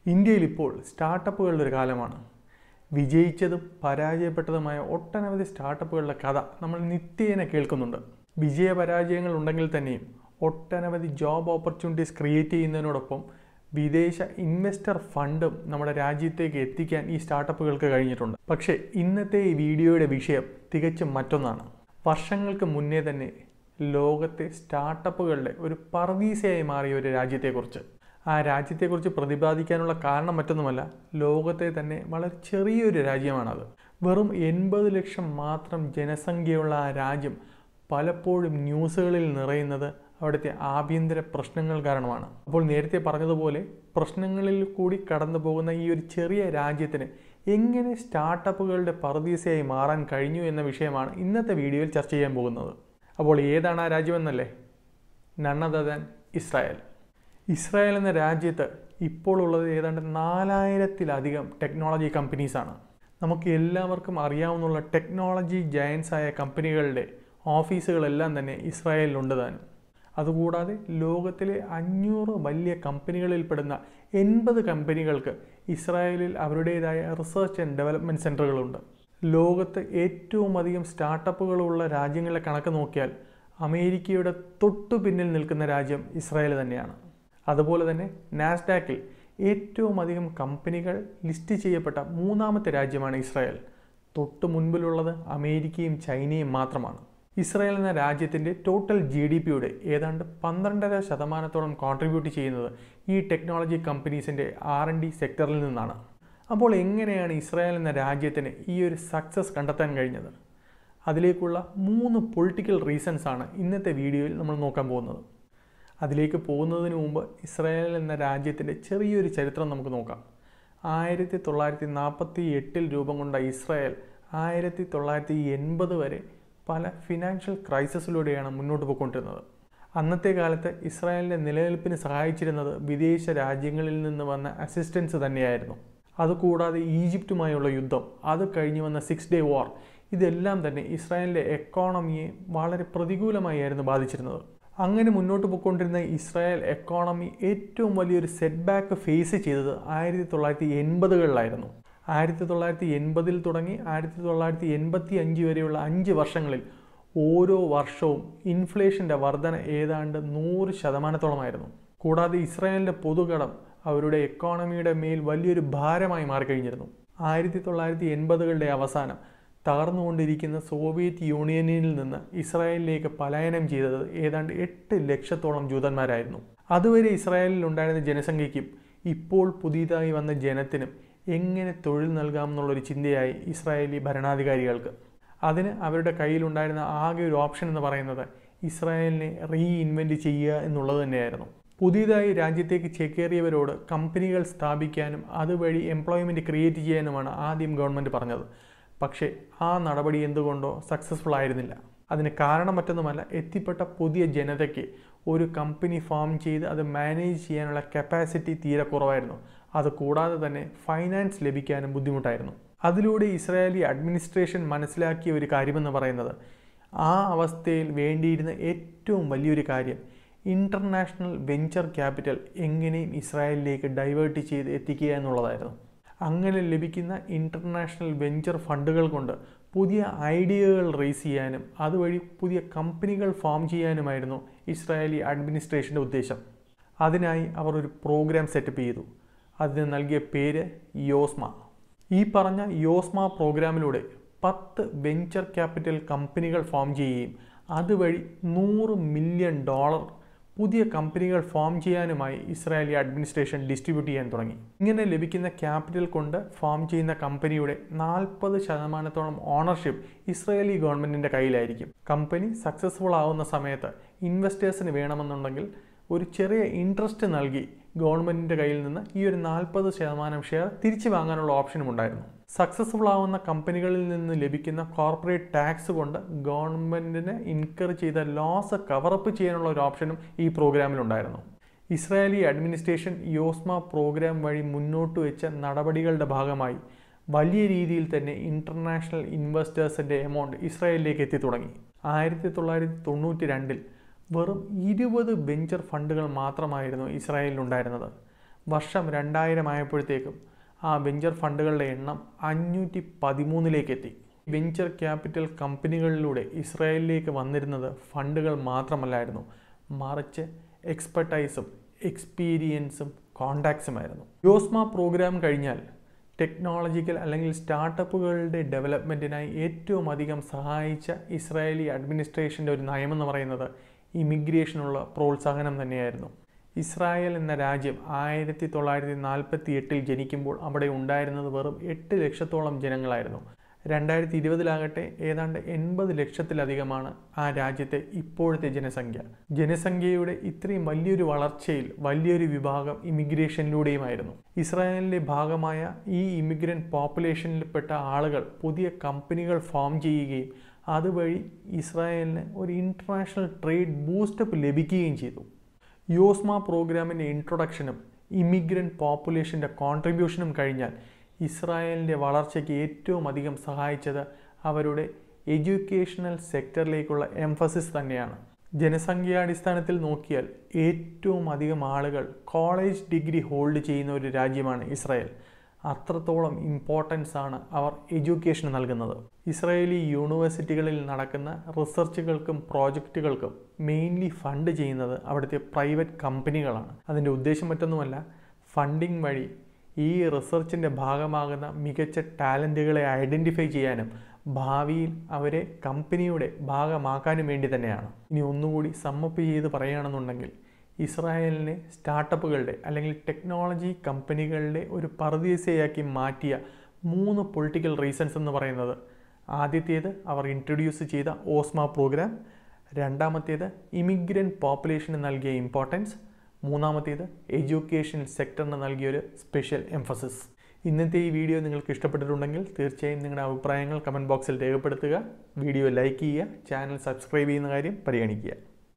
ഇന്ത്യയിൽ ഇപ്പോൾ സ്റ്റാർട്ടപ്പുകളുടെ ഒരു കാലമാണ് വിജയിച്ചതും പരാജയപ്പെട്ടതുമായ ഒട്ടനവധി സ്റ്റാർട്ടപ്പുകളുടെ കഥ നമ്മൾ നിത്യേന കേൾക്കുന്നുണ്ട് വിജയപരാജയങ്ങൾ ഉണ്ടെങ്കിൽ തന്നെയും ഒട്ടനവധി ജോബ് ഓപ്പർച്യൂണിറ്റീസ് ക്രിയേറ്റ് ചെയ്യുന്നതിനോടൊപ്പം വിദേശ ഇൻവെസ്റ്റർ ഫണ്ടും നമ്മുടെ രാജ്യത്തേക്ക് എത്തിക്കാൻ ഈ സ്റ്റാർട്ടപ്പുകൾക്ക് കഴിഞ്ഞിട്ടുണ്ട് പക്ഷേ ഇന്നത്തെ ഈ വീഡിയോയുടെ വിഷയം തികച്ചും മറ്റൊന്നാണ് വർഷങ്ങൾക്ക് മുന്നേ തന്നെ ലോകത്തെ സ്റ്റാർട്ടപ്പുകളുടെ ഒരു പർവീസയായി മാറിയ ഒരു രാജ്യത്തെക്കുറിച്ച് ആ രാജ്യത്തെക്കുറിച്ച് പ്രതിപാദിക്കാനുള്ള കാരണം മറ്റൊന്നുമല്ല ലോകത്തെ തന്നെ വളരെ ചെറിയൊരു രാജ്യമാണത് വെറും എൺപത് ലക്ഷം മാത്രം ജനസംഖ്യയുള്ള ആ രാജ്യം പലപ്പോഴും ന്യൂസുകളിൽ നിറയുന്നത് അവിടുത്തെ ആഭ്യന്തര പ്രശ്നങ്ങൾ കാരണമാണ് അപ്പോൾ നേരത്തെ പറഞ്ഞതുപോലെ പ്രശ്നങ്ങളിൽ കൂടി കടന്നു പോകുന്ന ഈ ഒരു ചെറിയ രാജ്യത്തിന് എങ്ങനെ സ്റ്റാർട്ടപ്പുകളുടെ പർദീസയായി മാറാൻ കഴിഞ്ഞു എന്ന വിഷയമാണ് ഇന്നത്തെ വീഡിയോയിൽ ചർച്ച ചെയ്യാൻ പോകുന്നത് അപ്പോൾ ഏതാണ് ആ രാജ്യമെന്നല്ലേ നണ്ണദാൻ ഇസ്രായേൽ ഇസ്രായേൽ എന്ന രാജ്യത്ത് ഇപ്പോൾ ഉള്ളത് ഏതാണ്ട് നാലായിരത്തിലധികം ടെക്നോളജി കമ്പനീസാണ് നമുക്ക് എല്ലാവർക്കും അറിയാവുന്ന ടെക്നോളജി ജയൻസ് ആയ കമ്പനികളുടെ ഓഫീസുകളെല്ലാം തന്നെ ഇസ്രായേലിലുണ്ട് താനും അതുകൂടാതെ ലോകത്തിലെ അഞ്ഞൂറ് വലിയ കമ്പനികളിൽപ്പെടുന്ന എൺപത് കമ്പനികൾക്ക് ഇസ്രായേലിൽ അവരുടേതായ റിസർച്ച് ആൻഡ് ഡെവലപ്മെൻറ്റ് സെൻറ്ററുകളുണ്ട് ലോകത്ത് ഏറ്റവും അധികം സ്റ്റാർട്ടപ്പുകളുള്ള രാജ്യങ്ങളെ കണക്ക് നോക്കിയാൽ അമേരിക്കയുടെ തൊട്ടു പിന്നിൽ നിൽക്കുന്ന രാജ്യം ഇസ്രായേൽ തന്നെയാണ് അതുപോലെ തന്നെ നാസ്ഡാക്കിൽ ഏറ്റവും അധികം കമ്പനികൾ ലിസ്റ്റ് ചെയ്യപ്പെട്ട മൂന്നാമത്തെ രാജ്യമാണ് ഇസ്രായേൽ തൊട്ട് മുൻപിലുള്ളത് അമേരിക്കയും ചൈനയും മാത്രമാണ് ഇസ്രായേൽ എന്ന രാജ്യത്തിൻ്റെ ടോട്ടൽ ജി ഡി പിയുടെ ഏതാണ്ട് പന്ത്രണ്ടര ശതമാനത്തോളം കോൺട്രിബ്യൂട്ട് ചെയ്യുന്നത് ഈ ടെക്നോളജി കമ്പനീസിൻ്റെ ആർ എൻ ഡി സെക്ടറിൽ നിന്നാണ് അപ്പോൾ എങ്ങനെയാണ് ഇസ്രായേൽ എന്ന രാജ്യത്തിന് ഈ ഒരു സക്സസ് കണ്ടെത്താൻ കഴിഞ്ഞത് അതിലേക്കുള്ള മൂന്ന് പൊളിറ്റിക്കൽ റീസൺസ് ആണ് ഇന്നത്തെ വീഡിയോയിൽ നമ്മൾ നോക്കാൻ പോകുന്നത് അതിലേക്ക് പോകുന്നതിന് മുമ്പ് ഇസ്രായേൽ എന്ന രാജ്യത്തിൻ്റെ ചെറിയൊരു ചരിത്രം നമുക്ക് നോക്കാം ആയിരത്തി തൊള്ളായിരത്തി നാൽപ്പത്തി എട്ടിൽ രൂപം കൊണ്ട ഇസ്രായേൽ ആയിരത്തി തൊള്ളായിരത്തി എൺപത് വരെ പല ഫിനാൻഷ്യൽ ക്രൈസിസിലൂടെയാണ് മുന്നോട്ട് പോയിക്കൊണ്ടിരുന്നത് അന്നത്തെ കാലത്ത് ഇസ്രായേലിൻ്റെ നിലനിൽപ്പിന് സഹായിച്ചിരുന്നത് വിദേശ രാജ്യങ്ങളിൽ നിന്ന് വന്ന അസിസ്റ്റൻസ് തന്നെയായിരുന്നു അതുകൂടാതെ ഈജിപ്തുമായുള്ള യുദ്ധം അത് കഴിഞ്ഞു വന്ന സിക്സ് ഡേ വാർ ഇതെല്ലാം തന്നെ ഇസ്രായേലിൻ്റെ എക്കോണമിയെ വളരെ പ്രതികൂലമായിരുന്നു ബാധിച്ചിരുന്നത് അങ്ങനെ മുന്നോട്ട് പോയിക്കൊണ്ടിരുന്ന ഇസ്രായേൽ എക്കോണമി ഏറ്റവും വലിയൊരു സെറ്റ് ബാക്ക് ഫേസ് ചെയ്തത് ആയിരത്തി തൊള്ളായിരത്തി എൺപതുകളിലായിരുന്നു ആയിരത്തി തൊള്ളായിരത്തി എൺപതിൽ തുടങ്ങി ആയിരത്തി തൊള്ളായിരത്തി എൺപത്തി അഞ്ച് വരെയുള്ള അഞ്ച് വർഷങ്ങളിൽ ഓരോ വർഷവും ഇൻഫ്ലേഷൻ്റെ വർധന ഏതാണ്ട് നൂറ് ശതമാനത്തോളമായിരുന്നു കൂടാതെ ഇസ്രായേലിൻ്റെ പൊതുകടം അവരുടെ എക്കോണമിയുടെ മേൽ വലിയൊരു ഭാരമായി മാറിക്കഴിഞ്ഞിരുന്നു ആയിരത്തി തൊള്ളായിരത്തി എൺപതുകളുടെ അവസാനം തകർന്നുകൊണ്ടിരിക്കുന്ന സോവിയറ്റ് യൂണിയനിൽ നിന്ന് ഇസ്രായേലിലേക്ക് പലായനം ചെയ്തത് ഏതാണ്ട് എട്ട് ലക്ഷത്തോളം ജൂതന്മാരായിരുന്നു അതുവരെ ഇസ്രായേലിൽ ഉണ്ടായിരുന്ന ജനസംഖ്യയ്ക്കും ഇപ്പോൾ പുതിയതായി വന്ന ജനത്തിനും എങ്ങനെ തൊഴിൽ നൽകാമെന്നുള്ളൊരു ചിന്തയായി ഇസ്രായേലി ഭരണാധികാരികൾക്ക് അതിന് അവരുടെ കയ്യിലുണ്ടായിരുന്ന ആകെ ഒരു ഓപ്ഷൻ എന്ന് പറയുന്നത് ഇസ്രായേലിനെ റീ ഇൻവെൻറ്റ് ചെയ്യുക എന്നുള്ളത് തന്നെയായിരുന്നു പുതിയതായി രാജ്യത്തേക്ക് ചേക്കേറിയവരോട് കമ്പനികൾ സ്ഥാപിക്കാനും അതുവഴി എംപ്ലോയ്മെൻറ്റ് ക്രിയേറ്റ് ചെയ്യാനുമാണ് ആദ്യം ഗവൺമെൻറ് പറഞ്ഞത് പക്ഷേ ആ നടപടി എന്തുകൊണ്ടോ സക്സസ്ഫുൾ ആയിരുന്നില്ല അതിന് കാരണം മറ്റൊന്നുമല്ല എത്തിപ്പെട്ട പുതിയ ജനതയ്ക്ക് ഒരു കമ്പനി ഫോം ചെയ്ത് അത് മാനേജ് ചെയ്യാനുള്ള കപ്പാസിറ്റി തീരെ കുറവായിരുന്നു അത് കൂടാതെ തന്നെ ഫൈനാൻസ് ലഭിക്കാനും ബുദ്ധിമുട്ടായിരുന്നു അതിലൂടെ ഇസ്രായേലി അഡ്മിനിസ്ട്രേഷൻ മനസ്സിലാക്കിയ ഒരു കാര്യമെന്ന് പറയുന്നത് ആ അവസ്ഥയിൽ വേണ്ടിയിരുന്ന ഏറ്റവും വലിയൊരു കാര്യം ഇൻ്റർനാഷണൽ വെഞ്ചർ ക്യാപിറ്റൽ എങ്ങനെയും ഇസ്രായേലിലേക്ക് ഡൈവേർട്ട് ചെയ്ത് എത്തിക്കുക എന്നുള്ളതായിരുന്നു അങ്ങനെ ലഭിക്കുന്ന ഇൻ്റർനാഷണൽ വെഞ്ചർ ഫണ്ടുകൾ കൊണ്ട് പുതിയ ഐഡിയകൾ റേസ് ചെയ്യാനും അതുവഴി പുതിയ കമ്പനികൾ ഫോം ചെയ്യാനുമായിരുന്നു ഇസ്രായേലി അഡ്മിനിസ്ട്രേഷൻ്റെ ഉദ്ദേശം അതിനായി അവർ ഒരു പ്രോഗ്രാം സെറ്റപ്പ് ചെയ്തു അതിന് നൽകിയ പേര് യോസ്മ ഈ പറഞ്ഞ യോസ്മ പ്രോഗ്രാമിലൂടെ പത്ത് വെഞ്ചർ ക്യാപിറ്റൽ കമ്പനികൾ ഫോം ചെയ്യുകയും അതുവഴി നൂറ് മില്യൺ ഡോളർ പുതിയ കമ്പനികൾ ഫോം ചെയ്യാനുമായി ഇസ്രായേലി അഡ്മിനിസ്ട്രേഷൻ ഡിസ്ട്രിബ്യൂട്ട് ചെയ്യാൻ തുടങ്ങി ഇങ്ങനെ ലഭിക്കുന്ന ക്യാപിറ്റൽ കൊണ്ട് ഫോം ചെയ്യുന്ന കമ്പനിയുടെ നാൽപ്പത് ശതമാനത്തോളം ഓണർഷിപ്പ് ഇസ്രായേലി ഗവൺമെൻറ്റിൻ്റെ കയ്യിലായിരിക്കും കമ്പനി സക്സസ്ഫുൾ ആവുന്ന സമയത്ത് ഇൻവെസ്റ്റേഴ്സിന് വേണമെന്നുണ്ടെങ്കിൽ ഒരു ചെറിയ ഇൻട്രസ്റ്റ് നൽകി ഗവൺമെൻറ്റിൻ്റെ കയ്യിൽ നിന്ന് ഈ ഒരു നാൽപ്പത് ശതമാനം ഷെയർ തിരിച്ചു വാങ്ങാനുള്ള ഓപ്ഷനും ഉണ്ടായിരുന്നു സക്സസ്ഫുൾ ആവുന്ന കമ്പനികളിൽ നിന്ന് ലഭിക്കുന്ന കോർപ്പറേറ്റ് ടാക്സ് കൊണ്ട് ഗവൺമെൻറ്റിന് ഇൻകർ ചെയ്ത ലോസ് കവറപ്പ് ചെയ്യാനുള്ള ഒരു ഓപ്ഷനും ഈ പ്രോഗ്രാമിലുണ്ടായിരുന്നു ഇസ്രായേലി അഡ്മിനിസ്ട്രേഷൻ യോസ്മ പ്രോഗ്രാം വഴി മുന്നോട്ട് വെച്ച നടപടികളുടെ ഭാഗമായി വലിയ രീതിയിൽ തന്നെ ഇൻ്റർനാഷണൽ ഇൻവെസ്റ്റേഴ്സിൻ്റെ എമൗണ്ട് ഇസ്രായേലിലേക്ക് എത്തി തുടങ്ങി ആയിരത്തി തൊള്ളായിരത്തി തൊണ്ണൂറ്റി രണ്ടിൽ വെറും ഇരുപത് വെഞ്ചർ ഫണ്ടുകൾ മാത്രമായിരുന്നു ഇസ്രായേലിലുണ്ടായിരുന്നത് വർഷം രണ്ടായിരം ആയപ്പോഴത്തേക്കും ആ വെഞ്ചർ ഫണ്ടുകളുടെ എണ്ണം അഞ്ഞൂറ്റി പതിമൂന്നിലേക്ക് എത്തി വെഞ്ചർ ക്യാപിറ്റൽ കമ്പനികളിലൂടെ ഇസ്രായേലിലേക്ക് വന്നിരുന്നത് ഫണ്ടുകൾ മാത്രമല്ലായിരുന്നു മറിച്ച് എക്സ്പെർട്ടൈസും എക്സ്പീരിയൻസും കോണ്ടാക്ട്സുമായിരുന്നു യോസ്മ പ്രോഗ്രാം കഴിഞ്ഞാൽ ടെക്നോളജിക്കൽ അല്ലെങ്കിൽ സ്റ്റാർട്ടപ്പുകളുടെ ഡെവലപ്മെൻറ്റിനായി ഏറ്റവും അധികം സഹായിച്ച ഇസ്രായേലി അഡ്മിനിസ്ട്രേഷൻ്റെ ഒരു നയമെന്ന് പറയുന്നത് ഇമിഗ്രേഷനുള്ള പ്രോത്സാഹനം തന്നെയായിരുന്നു ഇസ്രായേൽ എന്ന രാജ്യം ആയിരത്തി തൊള്ളായിരത്തി നാൽപ്പത്തി എട്ടിൽ ജനിക്കുമ്പോൾ അവിടെ ഉണ്ടായിരുന്നത് വെറും എട്ട് ലക്ഷത്തോളം ജനങ്ങളായിരുന്നു രണ്ടായിരത്തി ഇരുപതിലാകട്ടെ ഏതാണ്ട് എൺപത് ലക്ഷത്തിലധികമാണ് ആ രാജ്യത്തെ ഇപ്പോഴത്തെ ജനസംഖ്യ ജനസംഖ്യയുടെ ഇത്രയും വലിയൊരു വളർച്ചയിൽ വലിയൊരു വിഭാഗം ഇമിഗ്രേഷനിലൂടെയുമായിരുന്നു ഇസ്രായേലിൻ്റെ ഭാഗമായ ഈ ഇമിഗ്രൻ്റ് പോപ്പുലേഷനിൽപ്പെട്ട ആളുകൾ പുതിയ കമ്പനികൾ ഫോം ചെയ്യുകയും അതുവഴി ഇസ്രായേലിന് ഒരു ഇൻ്റർനാഷണൽ ട്രേഡ് ബൂസ്റ്റപ്പ് ലഭിക്കുകയും ചെയ്തു യോസ്മ പ്രോഗ്രാമിൻ്റെ ഇൻട്രൊഡക്ഷനും ഇമിഗ്രൻ്റ് പോപ്പുലേഷൻ്റെ കോൺട്രിബ്യൂഷനും കഴിഞ്ഞാൽ ഇസ്രായേലിൻ്റെ വളർച്ചയ്ക്ക് ഏറ്റവും അധികം സഹായിച്ചത് അവരുടെ എഡ്യൂക്കേഷണൽ സെക്ടറിലേക്കുള്ള എംഫസിസ് തന്നെയാണ് ജനസംഖ്യാടിസ്ഥാനത്തിൽ നോക്കിയാൽ ഏറ്റവും അധികം ആളുകൾ കോളേജ് ഡിഗ്രി ഹോൾഡ് ചെയ്യുന്ന ഒരു രാജ്യമാണ് ഇസ്രായേൽ അത്രത്തോളം ഇമ്പോർട്ടൻസ് ആണ് അവർ എഡ്യൂക്കേഷന് നൽകുന്നത് ഇസ്രായേലി യൂണിവേഴ്സിറ്റികളിൽ നടക്കുന്ന റിസർച്ചുകൾക്കും പ്രോജക്റ്റുകൾക്കും മെയിൻലി ഫണ്ട് ചെയ്യുന്നത് അവിടുത്തെ പ്രൈവറ്റ് കമ്പനികളാണ് അതിൻ്റെ ഉദ്ദേശം മറ്റൊന്നുമല്ല ഫണ്ടിങ് വഴി ഈ റിസർച്ചിൻ്റെ ഭാഗമാകുന്ന മികച്ച ടാലൻറ്റുകളെ ഐഡൻറ്റിഫൈ ചെയ്യാനും ഭാവിയിൽ അവരെ കമ്പനിയുടെ ഭാഗമാക്കാനും വേണ്ടി തന്നെയാണ് ഇനി ഒന്നുകൂടി സമ്മപ്പ് ചെയ്ത് പറയുകയാണെന്നുണ്ടെങ്കിൽ ഇസ്രായേലിനെ സ്റ്റാർട്ടപ്പുകളുടെ അല്ലെങ്കിൽ ടെക്നോളജി കമ്പനികളുടെ ഒരു പർദീസയാക്കി മാറ്റിയ മൂന്ന് പൊളിറ്റിക്കൽ റീസൺസ് എന്ന് പറയുന്നത് ആദ്യത്തേത് അവർ ഇൻട്രൊഡ്യൂസ് ചെയ്ത ഓസ്മ പ്രോഗ്രാം രണ്ടാമത്തേത് ഇമിഗ്രൻ്റ് പോപ്പുലേഷന് നൽകിയ ഇമ്പോർട്ടൻസ് മൂന്നാമത്തേത് എഡ്യൂക്കേഷൻ സെക്ടറിന് നൽകിയൊരു സ്പെഷ്യൽ എംഫസിസ് ഇന്നത്തെ ഈ വീഡിയോ നിങ്ങൾക്ക് ഇഷ്ടപ്പെട്ടിട്ടുണ്ടെങ്കിൽ തീർച്ചയായും നിങ്ങളുടെ അഭിപ്രായങ്ങൾ കമൻറ്റ് ബോക്സിൽ രേഖപ്പെടുത്തുക വീഡിയോ ലൈക്ക് ചെയ്യുക ചാനൽ സബ്സ്ക്രൈബ് ചെയ്യുന്ന കാര്യം പരിഗണിക്കുക